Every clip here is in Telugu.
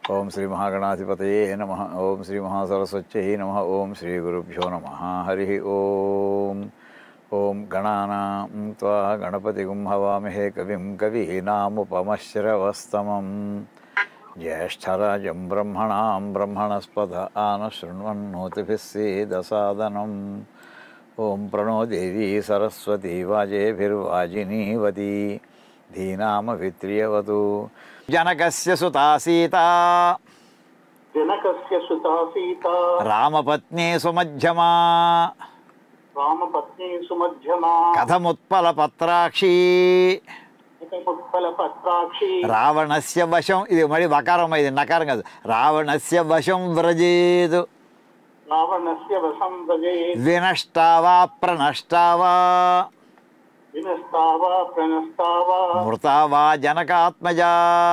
ఓం శ్రీ మహాగణాధిపతయే నమ ఓం శ్రీ మహాసరస్వత్యై నమ ఓం శ్రీ గురుభ్యో నమ హరి ఓం ఓం గణానాం త్వా గణపతిగుం హవామహే కవిం కవీనాముపమశ్రవస్తమం జ్యేష్ఠరాజం బ్రహ్మణాం బ్రహ్మణస్పద ఆనశృణ్వన్నోతిభిः सीदसादनम् ఓం ప్రణో దేవీ సరస్వతీ వాజేభిర్వాజినీవతి ధీనామవిత్రియవతు జనకస్య సుతా సీత जनकस्य सुता सीता రామపత్ని సుమధ్యమా रामपत्नी सुमध्यमा కథముత్పల పత్రాక్షి उत्पलपत्राक्षी రావణస్య వశం ఇది మళ్ళీ వకారం ఇది నకారం కాదు రావణస్య వశం వ్రజేదు रावणस्य वशं व्रजे వినష్టావా ప్రణష్టావా विनस्ता वा प्रणस्ता वा మృతా వా జనకాత్మజా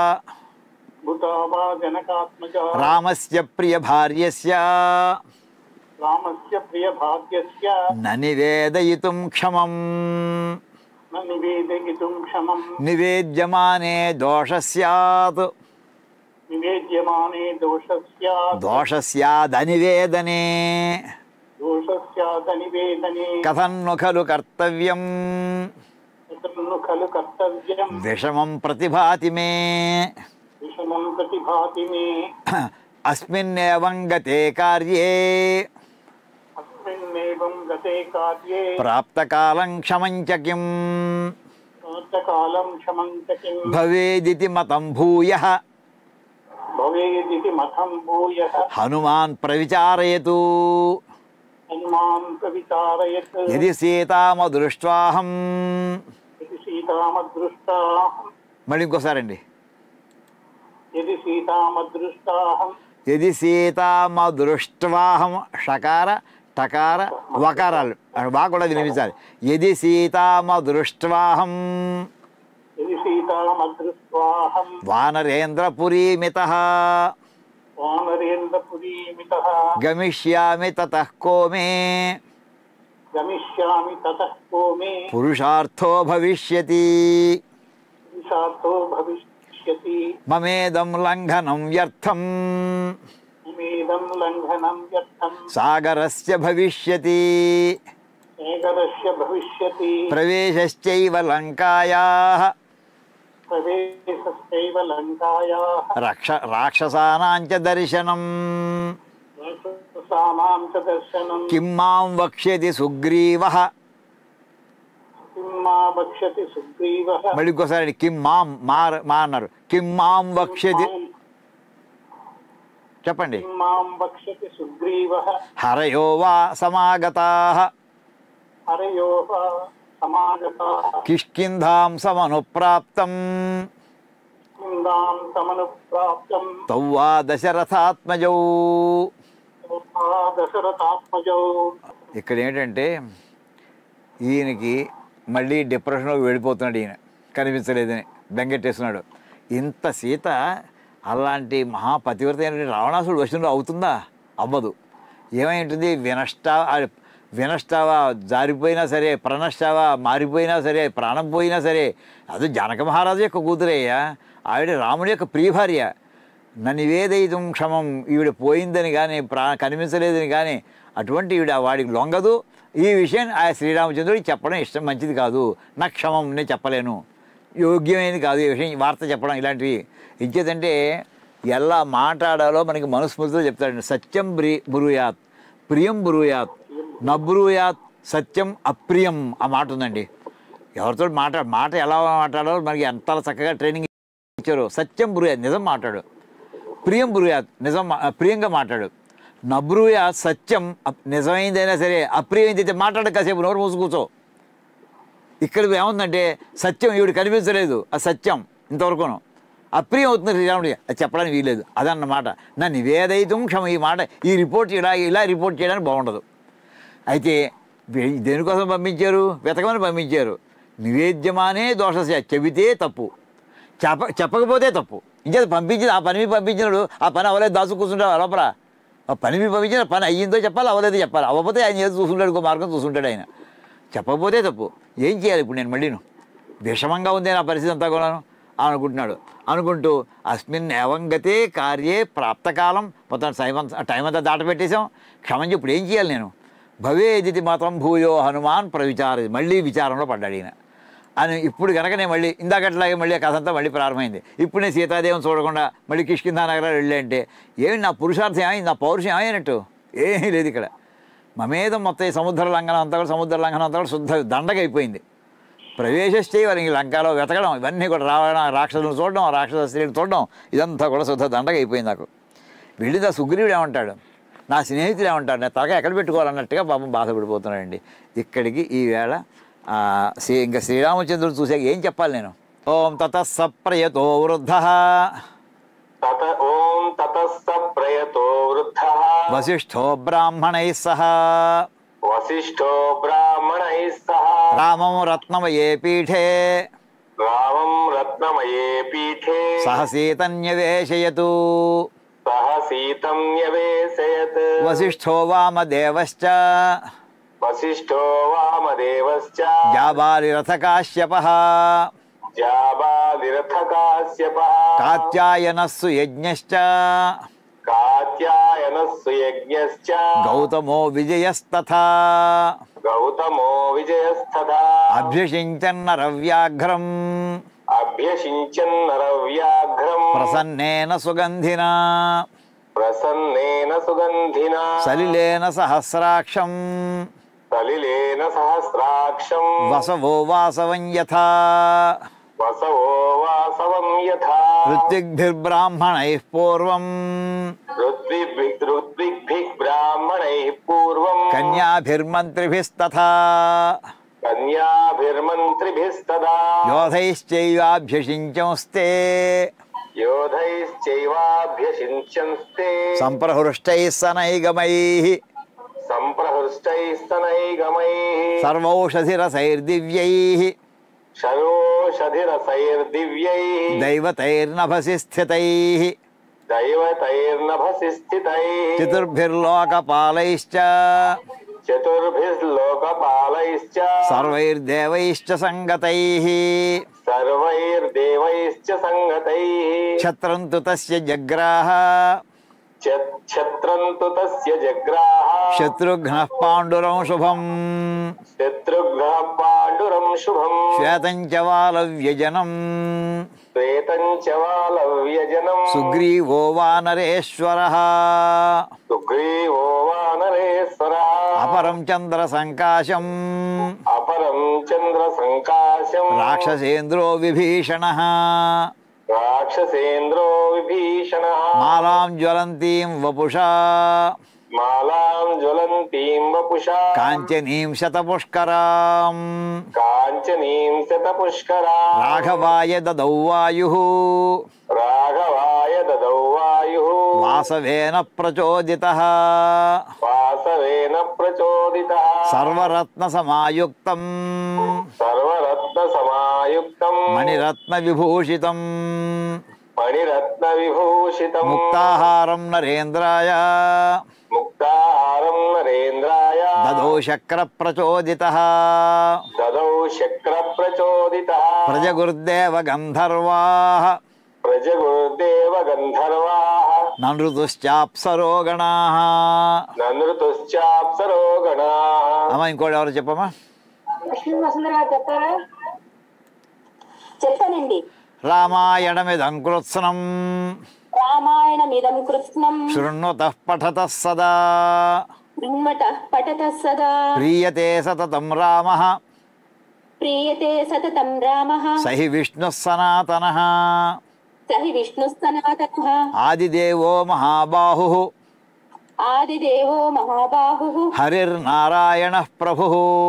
भूता वा जनकात्मजा రామస్య ప్రియ భార్యస్య रामस्य प्रियभाग्यस्य న నివేదయితుం క్షమం न निवेदयितुं क्षमं నివేద్యమానే దోష స్యాత్ निवेद्यमाने दोषस्यात् దోషస్యాదనివేదనే दोषस्यादनिवेदने కథన్ను ఖలు కర్తవ్యం तन्नु खलु कर्तव्यं విషమం ప్రతిభాతి మే विषमं प्रतिभाति मे అస్మిన్నేవం గతే కార్యే अस्मिन्नेवं गते कार्ये ప్రాప్తకాలం క్షమం చ కిం कालं क्षमं च किं భవేదితి మతం భూయ भवेदिति मतं भूयः హనుమాన్ ప్రవిచారయతు हनुमान् प्रविचारयत् యది సీతామదృష్ట్వాహం यदि सीतामदृष्टा మళ్ళీ ఇంకోసారండి यदि सीतामदृष्टाहं యది సీతామదృష్ట్వాహం షకార టకార వకారాలు వా కూడా వినిపించాలి యది సీతామదృష్ట్వాహం यदि सीतामदृष्ट्वाहं వానరేంద్రపురీమిత वानरेन्द्रपुरीमितः గమిష్యామి తతః కో మే गमिष्यामि ततः को मे పురుషార్థో భవిష్యతి पुरुषार्थो भविष्यति మమేదం లంఘనం వ్యర్థం मेदं लङ्घनं व्यर्थं సాగరస్య భవిష్యతి ఏకదశ్య భవిష్యతి ప్రవేశశ్చైవ లంకాయా ప్రవేశశ్చైవ లంకాయాः రక్ష రాక్షసానాం చ దర్శనం రాక్షసానాం చ దర్శనం కిం మాం వక్ష్యతి సుగ్రీవ కిం మా వక్ష్యతి సుగ్రీవः మళ్ళీ ఇంకోసారి కిం మాం మా మా అన్నారు కిం మాం వక్ష్యతి చెప్పండి కిం మాం వక్ష్యతి సుగ్రీవः హరయో వా సమాగతా హరయోः సమాగతాः కిష్కింధాం సమనుప్రాప్తం కిందాం తమనుప్రాప్తం తౌ వా దశరథాత్మజౌ దశరథాత్మజౌ ఇక్కడ ఏంటంటే ఈయనకి మళ్ళీ డిప్రెషన్లోకి వెళ్ళిపోతున్నాడు ఈయన కనిపించలేదని బెంగెట్టేస్తున్నాడు ఇంత సీత అలాంటి మహాపతివ్రత అయిన రావణాసుడు వశంలో అవుతుందా అవ్వదు ఏమై ఉంటుంది వినష్టా ఆ వినష్టావా జారిపోయినా సరే ప్రణష్టావా మారిపోయినా సరే ప్రాణం పోయినా సరే అది జనక మహారాజు యొక్క కూతురయ్యా ఆవిడ రాముడి యొక్క ప్రియభార్య నన్ను నివేదయితం క్షమం ఈవిడ పోయిందని కానీ ప్రా కనిపించలేదని కానీ అటువంటి ఈవిడ వాడికి లొంగదు ఈ విషయం ఆ శ్రీరామచంద్రుడికి చెప్పడం ఇష్టం మంచిది కాదు నా క్షమం నేను చెప్పలేను యోగ్యమైనది కాదు ఈ విషయం ఈ వార్త చెప్పడం ఇలాంటివి ఇచ్చేదంటే ఎలా మాట్లాడాలో మనకి మనుస్మృతిలో చెప్తాడు సత్యం బ్రీ బురుయాత్ ప్రియం బురుయాత్ నబ్రూయాత్ సత్యం అప్రియం ఆ మాట ఉందండి ఎవరితో మాట్లా మాట ఎలా మాట్లాడాలో మనకి ఎంత చక్కగా ట్రైనింగ్ ఇచ్చారు సత్యం బ్రూయాత్ నిజం మాట్లాడు ప్రియం బ్రూయాత్ నిజం మా- ప్రియంగా మాట్లాడు నబ్రూయాత్ సత్యం అప్- నిజమైందైనా సరే అప్రియమైందైతే మాట్లాడు కాసేపు నోరు మూసి కూర్చో ఇక్కడ ఏముందంటే సత్యం ఈవిడ కనిపించలేదు ఆ సత్యం ఇంతవరకును అప్రియం అవుతుంది శ్రీరాముడి అది చెప్పడానికి వీలేదు అదన్నమాట నా నివేదయితం క్షమ ఈ మాట ఈ రిపోర్ట్ ఇలా ఇలా రిపోర్ట్ చేయడానికి బాగుండదు అయితే వే- దేనికోసం పంపించారు వెతకమని పంపించారు నివేద్యమానే దోషస్య చెబితే తప్పు చెప్ప చెప్పకపోతే తప్పు ఇంకేది పంపించింది ఆ పని మీద పంపించినాడు ఆ పని అవ్వలేదు దాచు కూర్చుంటాడు లోపల ఆ పని మీద పంపించిన పని అయ్యిందో చెప్పాలి అవ్వలేదో చెప్పాలి అవ్వకపోతే ఆయన ఏదో చూసుంటాడు ఇంకో మార్గం చూసుంటాడు ఆయన చెప్పకపోతే తప్పు ఏం చేయాలి ఇప్పుడు నేను మళ్ళీను విషమంగా ఉంది నా పరిస్థితి అంతా కూడాను అనుకుంటున్నాడు అనుకుంటూ అస్మిన్ ఏవం గతే కార్యే ప్రాప్తకాలం మొత్తం టైం అంతా టైం అంతా దాటపెట్టేశాం క్షమించి ఇప్పుడు ఏం చేయాలి నేను భవేదితి మాత్రం భూయో హనుమాన్ ప్రవిచార మళ్ళీ విచారంలో పడ్డాడు ఈయన అని ఇప్పుడు కనుక నేను మళ్ళీ ఇందాకట్లాగే మళ్ళీ ఆ కథ అంతా మళ్ళీ ప్రారంభమైంది ఇప్పుడు నేను సీతాదేవం చూడకుండా మళ్ళీ కిష్కిందా నగరాలు వెళ్ళి అంటే ఏమి నా పురుషార్థం ఏమైంది నా పౌరుషం ఏమైనట్టు ఏమీ లేదు ఇక్కడ మమేదం మొత్తం ఈ సముద్ర లంఘనం అంతా కూడా సముద్ర లంఘనం అంతా కూడా శుద్ధ దండగా అయిపోయింది ప్రవేశిస్తే వారి ఇంక లంకలో వెతకడం ఇవన్నీ కూడా రావడం రాక్షసులను చూడడం రాక్షస స్త్రీలు చూడడం ఇదంతా కూడా శుద్ధ దండగా అయిపోయింది నాకు వెళ్ళింది ఆ సుగ్రీవుడు ఏమంటాడు నా స్నేహితుడు ఏమంటాడు నేను తలక ఎక్కడ పెట్టుకోవాలన్నట్టుగా పాపం బాధపడిపోతున్నాడండి ఇక్కడికి ఈవేళ ఆ, శ్రీ ఇంకా శ్రీరామచంద్రుడు చూసాక ఏం చెప్పాలి నేను ఓం తత సప్రయతో వృద్ధ తత ఓం తతస్స ప్రయతో వృద్ధ వశిష్ఠో బ్రాహ్మణై సహ వశిష్ఠో బ్రాహ్మణై సహ రామం రత్నమయే పీఠే రామం రత్నమయే పీఠే సహ సీతన్యవేశయతు సహ సీతం న్యవేశయత్ వశిష్ఠో వామదేవశ్చ వశిష్ఠో వామదేవశ్చ జాబాలిరథకాశ్యప జాబాదిరథకాశ్యప కాత్యాయనస్సు యజ్ఞశ్చ కాత్యాయనస్సు యజ్ఞశ్చ గౌతమో విజయస్తథా గౌతమో విజయస్తథా అభ్యసించన్నరవ్యాఘ్రం అభ్యసించన్నరవ్యాఘ్రం ప్రసన్నేన సుగంధినా ప్రసన్నేన సుగంధినా సలిలేన సహస్రాక్షం సలిలేన సహస్రాక్షం వసవో వాసవం యథా వసవో వాసవం యథా ఋత్విగ్భిర్బ్రాహ్మణైః పూర్వం ఋత్విగ్భి- ఋత్విగ్భిః బ్రాహ్మణైः పూర్వం కన్యాభిర్మంత్రిభిస్తథా కన్యాభిర్మంత్రిభిస్తదా యోధైశ్చైవాభ్యసించంస్తే యోధైశ్చైవాభ్యసించంస్తే సంప్రహృష్టైः సనైగమైः సంప్రహృష్టైస్తనైగమైः సర్వౌషధిరసైర్దివ్యైः శరోషధిరసైర్దివ్యైः దైవతైర్నభసి స్థితైः దైవతైర్నభసి స్థితైः చతుర్భిర్లోకపాలైశ్చ చతుర్భిర్లోకపాలైశ్చ సర్వైర్దేవైశ్చ సంగతైः సర్వైర్దేవైశ్చ సంగతైः ఛత్రం తు తస్య జగ్రాహ ఛ- ఛత్రంతు తస్య జగ్రాహ శత్రుఘ్నః పాండురం శుభం శత్రుఘ్న పాండురం శుభం శ్వేతం చ వాలవ్యజనం శ్వేతం చ వాలవ్యజనం సుగ్రీవో వానరేశ్వరः సుగ్రీవో వానరేశ్వర అపరం చంద్ర సంకాశం అపరం చంద్ర సంకాశం రాక్షసేంద్రో విభీషణ రాక్షసేంద్రో విభీషణ మాలాం జ్వలంతీం వపుషా మాలాం జ్వలంతీం వపుషా కాంచనీం శతపుష్కరాం కాంచనీం శత పుష్కరా రాఘవాయ దదౌ వాయు రాఘవాయ దదౌ వాయు వాసవేన ప్రచోదిత వాసవేన ప్రచోదిత సర్వరత్న సమాయుక్తం సర్వరత్న సమాయుక్తం మణిరత్న విభూషితం మణిరత్న విభూషితం ముక్తాహారం నరేంద్రాయ ముక్తాహారం నరేంద్రాయ దదౌ శక్ర ప్రచోదిత దదౌ శక్ర ప్రచోదిత ప్రజగుర్దేవ గంధర్వా ప్రజగురుదేవ గంధర్వా ననృతుశ్చాప్సరోగణా ననృతుశ్చాప్సరో గణా అమ్మ ఇంకోటి ఎవరు చెప్పమ్మా లక్ష్మీ వసుంధర గారు చెప్తారా చెప్తానండి రామాయణమిదం కృత్స్నం రామాయణమిదం కృష్ణం శృణ్వత పఠత సదా బృంమట పఠత సదా ప్రీయతే సతతం రామ ప్రీయతే సతతం రామ సహి విష్ణు సనాతన సహి విష్ణు సనాతన ఆదిదేవో మహాబాహు ఆదిదేవో మహాబాహు హరిర్నారాయణ ప్రభు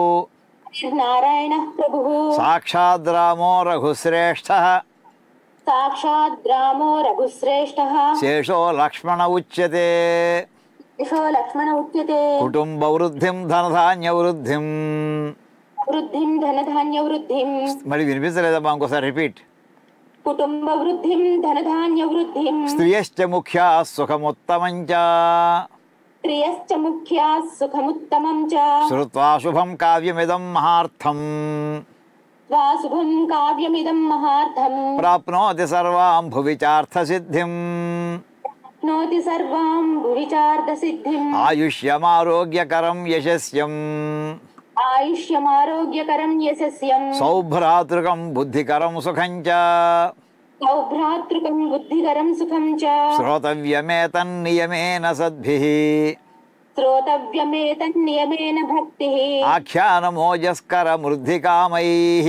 నారాయణ ప్రభు సాక్షాద్ రామో రఘుశ్రేష్ఠ సాక్షాద్ రామో రఘుశ్రేష్ఠ శేషో లక్ష్మణ ఉచ్యతే యశో లక్ష్మణ ఉచ్యతే కుటుంబ వృద్ధిం ధనధాన్య వృద్ధిం వృద్ధిం ధనధాన్య వృద్ధిం మరి వినిపించలేదమ్మా ఇంకోసారి రిపీట్ కుటుంబ వృద్ధిం ధనధాన్య వృద్ధిం స్త్రియశ్చ ముఖ్యా సుఖముత్తమం చ ప్రియశ్చ ముఖ్యా సుఖముత్తమం చ శ్రుత్వా శుభం కావ్యమిదం మహార్థం వా శుభం కావ్యమిదం మహార్థం ప్రాప్నోతి సర్వాం భువి చార్థసిద్ధిం నోతి సర్వాం భువిచార్ద సిద్ధిం ఆయుష్యమారోగ్యకరం యశస్యం ఆయుష్యమారోగ్యకరం యశస్యం సౌభ్రాతృకం బుద్ధికరం సుఖం చ సౌభ్రాతృకం బుద్ధికరం సుఖం చ శ్రోతవ్యమేతన్నియమేన సద్భిః శ్రోతవ్యమేతన్నియమేన భక్తి ఆఖ్యానమోజస్కర మృద్ధికామైః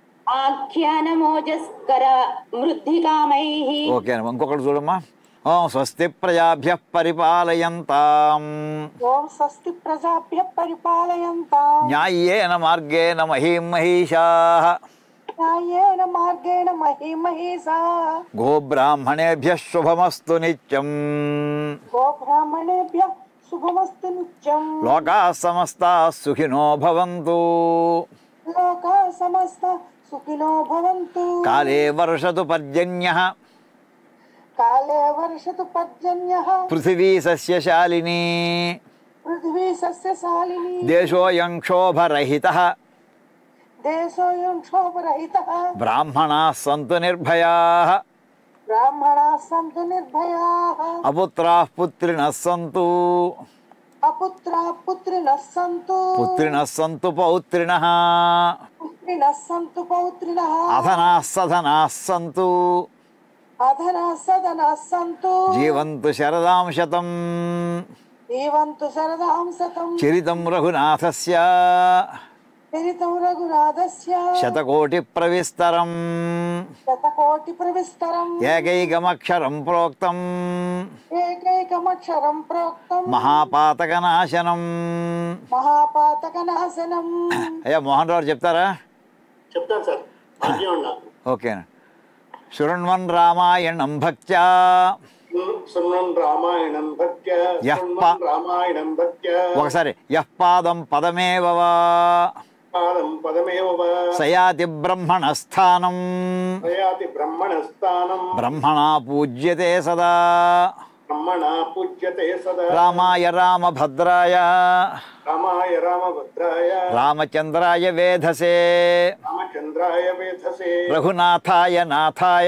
ఆఖ్యానమోజస్కర మృద్ధికామై ఓకే అమ్మా ఇంకొకటి చూడమ్మా ఓం స్వస్తి ప్రజాభ్య పరిపాలయంతాం ఓం స్వస్తి ప్రజాభ్య పరిపాలయంతాం న్యాయ్యేన మార్గేణ మహీం మహిషా న్యాయేన మార్గేణ మహిమహీసా గోబ్రాహ్మణేభ్య శుభమస్తు నిత్యం గోబ్రాహ్మణేభ్య శుభమస్తు నిత్యం లోకా సమస్తా సుఖినో భవంతు లోకా సమస్త సుఖినో భవంతు కాలే వర్షతు పర్జన్య కాలే వర్షతు పర్జన్య పృథివీ సస్యశాలిని పృథివీ సస్యశాలిని దేశోయం క్షోభరహిత దేశోయం క్షోభరహిత బ్రాహ్మణా సంతు నిర్భయా బ్రాహ్మణా సంతు నిర్భయా అపుత్రా పుత్రిణ సంతు అపుత్రా పుత్రిణః సంతు పుత్రిణ సంతు పౌత్రిణ పుత్రిణః సంతు పౌత్రిణః అధనా సధనా సంతు అధనా సదనా సంతు జీవంతు శరదాం శతం జీవంతు శరదాం శతం చరితం రఘునాథస్య చరితం రఘునాథస్య శతకోటి ప్రవిస్తరం శతకోటి ప్రవిస్తరం ఏకైకమక్షరం ప్రోక్తం ఏకైకమక్షరం ప్రోక్తం మహాపాతకనాశనం మహాపాతక నాశనం అయ్యా మోహన్ రావు చెప్తారా చెప్తాను సార్ భాగ్యం అండి నాకు ఓకే శృణ్వన్ రామాయణం భక్త్యా సున్నం రామాయణం భక్త్య యః సున్నం ప- రామాయణం భక్త్య ఒకసారి యః పాదం పదమేవ వా పాదం పదమేవ వా సయాతి బ్రహ్మణ స్థానం ప్రయాతి బ్రహ్మణ స్థానం బ్రహ్మణా పూజ్యతే సదా బ్రహ్మణ పూజ్యతే సదా రామాయ రామభద్రాయ రామాయ రామభద్రాయ రామచంద్రాయ వేధసే రామచంద్రాయ వేధసే రఘునాథాయ నాథాయ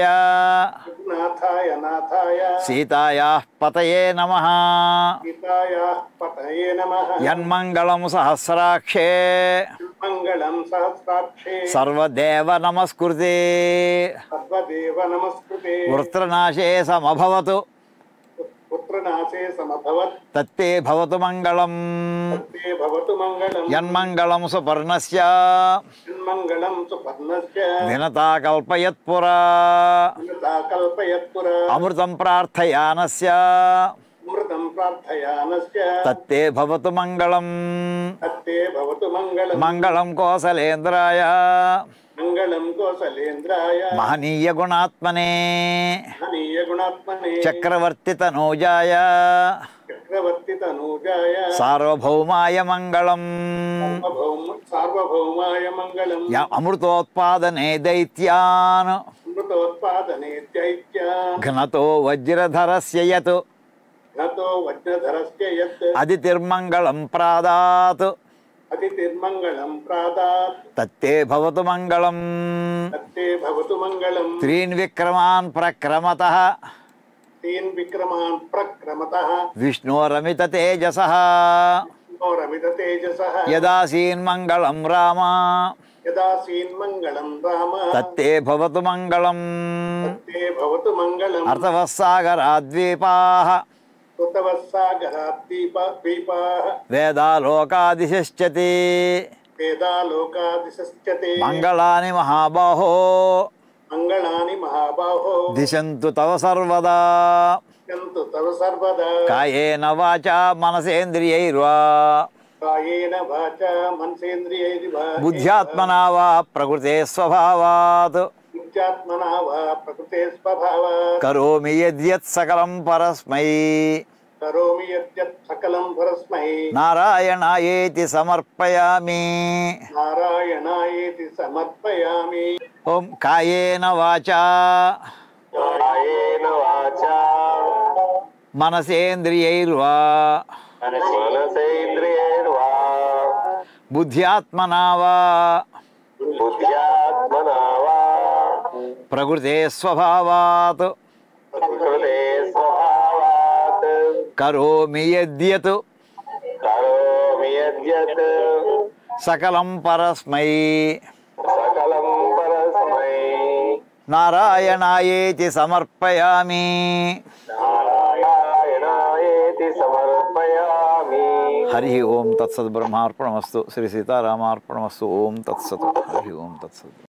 రఘునాథాయ నాథాయ సీతాయా పతయే నమ సీతాయ పతయే నమ యన్మంగళం సహస్రాక్షే మంగళం సహస్రాక్షే సర్వదేవ నమస్కృతే సర్వదేవ నమస్కృతే వృత్రనాశే సమభవతు పుత్రనాశే సమభవత్ తత్తే భవతు మంగళం తత్తే భవతు మంగళం యన్మంగళం సుపర్ణస్య మంగళం సుపర్ణస్య దినతా కల్పయత్పురా అమృతా కల్పయత్పుర అమృతం ప్రార్థయానస్య అమృతం ప్రార్థయానస్య తత్తే భవతు మంగళం తత్తే భవతు మంగళం మంగళం కోసలేంద్రాయ మంగళం కోసలేంద్రాయ మహనీయ గుణాత్మనే మహనీయ గుణాత్మనే చక్రవర్తి తనూజాయ చక్రవర్తి తనూజాయ సార్వభౌమాయ మంగళం సార్వభౌమ సార్వభౌమాయ మంగళం య- అమృతోత్పాదనే దైత్యాన్ అమృతోత్పాదనే దైత్య ఘనతో వజ్రధరస్య యత్ ఘనతో వజ్రధరస్య యత్ అదితిర్మంగళం ప్రాదాత్ అతిథిర్మంగళం ప్రాదాత్ తత్తే భవతు మంగళం తత్తే భవతు మంగళం త్రీన్ విక్రమాన్ ప్రక్రమత తీన్ విక్రమాన్ ప్రక్రమతః విష్ణోరమిత తేజస రమిత తేజస యదాసీన్ మంగళం రామ యదా సీన్మంగళం రామ తత్తే భవతు మంగళం తత్తే భవతు మంగళం అర్థవస్సాగరాద్వీపా కృతవస్సాగరాద్దీప దీపాः వేదాలోకాదిశశ్చతి వేదాలోకాదిశశ్చతే మంగళాని మహాబాహో మంగళాని మహాబాహో దిశంతు తవ సర్వదా సంతు తవ సర్వదా కాయేన వాచా మనసేంద్రియైర్వా కాయేన వాచ మనసేంద్రియైర్వ బుద్ధ్యాత్మనా వా ప్రకృతే స్వభావాత్ బుద్ధ్యాత్మనా వా ప్రకృతే స్వభావాత్ కరోమి యద్యత్ సకలం పరస్మై కరోమి యద్యత్ సకలం పరస్మై నారాయణాయేతి సమర్పయామి నారాయణాయేతి సమర్పయామి ఓం కాయేన వాచా కాయేన వాచా మనసేంద్రియైర్వా మనసేంద్రియైర్వా బుద్ధ్యాత్మనా వా బుద్ధ్యాత్మనా సీతాత్మనా వా ప్రకృతే స్వభావాత్ కృతే స్వభావాత్ కరోమి యద్యత్ కరోమి యద్యత్ సకలం పరస్మై సకలం పరస్మై నారాయణాయేతి సమర్పయామి నారాయణాయేతి సమర్పయామి హరి ఓం తత్సత్ బ్రహ్మార్పణమస్తు శ్రీ సీతారామార్పణమస్తు ఓం తత్సత్ హరి ఓం తత్సత్